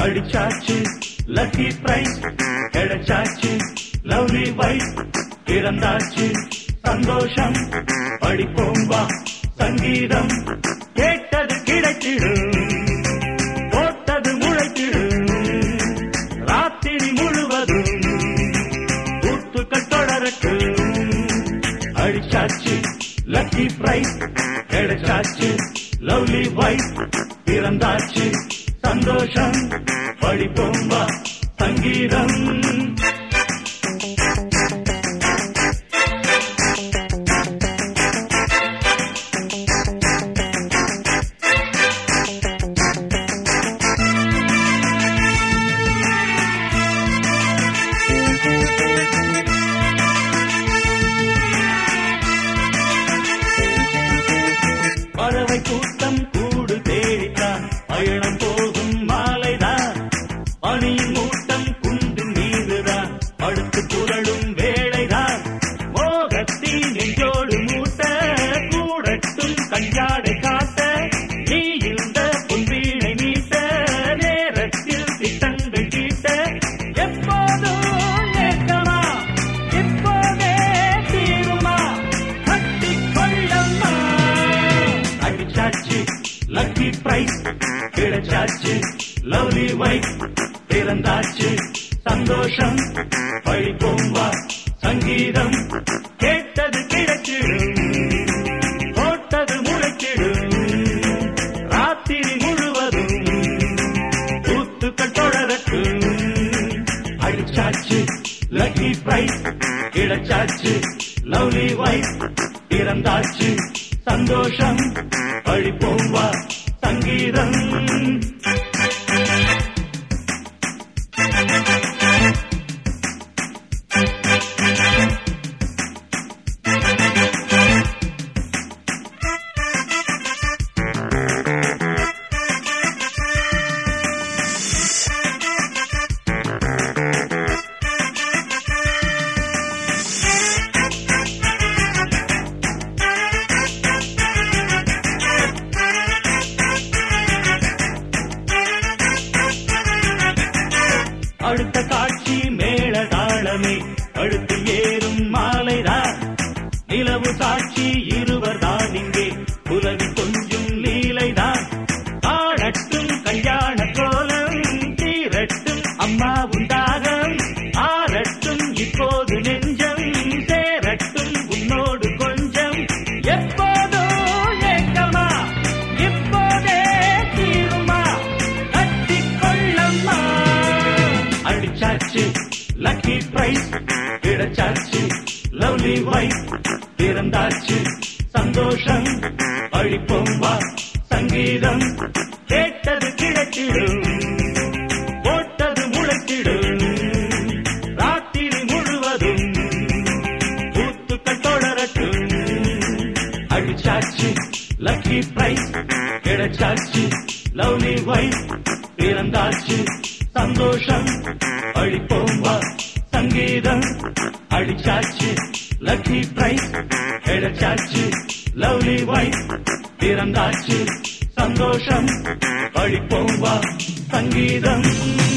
அடிச்சாச்சு lucky prize கிடைச்சாச்சு lovely wife பிறந்தாச்சு சந்தோஷம் படிப்போம் வா சங்கீதம் கேட்டது கிடைத்திடும் போட்டது முளைத்திடும் ராத்திரி முழுவதும் கூத்துக்கள் தொடரட்டும் அடிச்சாச்சு லக்கி பிரைஸ் கிடைச்சாச்சு லவ்லி வைஃப் பிறந்தாச்சு சந்தோஷம் படிப்போம் வா சங்கீதம் பறவை கூட்டம் கூடு தேடித்தான் பயணம் போகும் மாலைதான் பனியின் மூட்டம் குன்றின் மீதுதான் அடுத்து புரளும் வேளைதான் மோகத்தின் நெஞ்சோடு மூட்ட கூடட்டும் கஞ்சாடை காட்ட நீ இந்த பொன்வீணை நீட்ட நேரத்தில் திட்டங்கள் தீட்ட எப்போதும் ஏற்கமா இப்போதே தீருமா கட்டிக் கொள்ளம்மா அடிச்சாச்சு லக்கி பிரைஸ் கிடைச்சாச்சு லவ்லி வைஃப் பிறந்தாச்சு சந்தோஷம் படிப்போம் வா சங்கீதம் கேட்டது கிடைச்சிடும் போட்டது முளைச்சிடும் ராத்திரி முழுவதும் கூத்துக்கள் தொடரட்டும் அடிச்சாச்சு லக்கி பிரைஸ் கிடைச்சாச்சு லவ்லி வைஃப் பிறந்தாச்சு சந்தோஷம் படிப்போம் வா சங்கீதம் அடுத்த காட்சி மேள தாளமே அடுத்து ஏறும் மாலைதான் நிலவு சாட்சி இருவர் தான் இங்கே உலவி கொஞ்சும் லீலைதான் ஆடட்டும் கல்யாண கோலம் தீரட்டும் அம்மா உண்டாகம் ஆரட்டும் இப்போது நெஞ்சம் சேரட்டும் உன்னோடு கொஞ்சம் எப்போதோ ஏக்கமா இப்போதே தீருமா கட்டிக் கொள்ளம்மா அடிச்சாச்சு லக்கி பிரைஸ் கிடைச்சாச்சு லவ்லி வைஃப் பிறந்தாச்சு சந்தோஷம் அழிப்போம் வா சங்கீதம் கேட்டது கிடைச்சிடும் போட்டது முளைத்திடும் ராத்திரி முழுவதும் கூத்துக்கள் தொடரட்டும் அடிச்சாச்சு லக்கி பிரைஸ் கிடைச்சாச்சு லவ்லி வைஃப் பிறந்தாச்சு சந்தோஷம் அழிப்போம் வா சங்கீதம் அடிச்சாச்சு லக்கி பிரைஸ் கிடைச்சாச்சு லவ்லி வைஃப் பிறந்தாச்சு சந்தோஷம் அழிப்போம் வா சங்கீதம்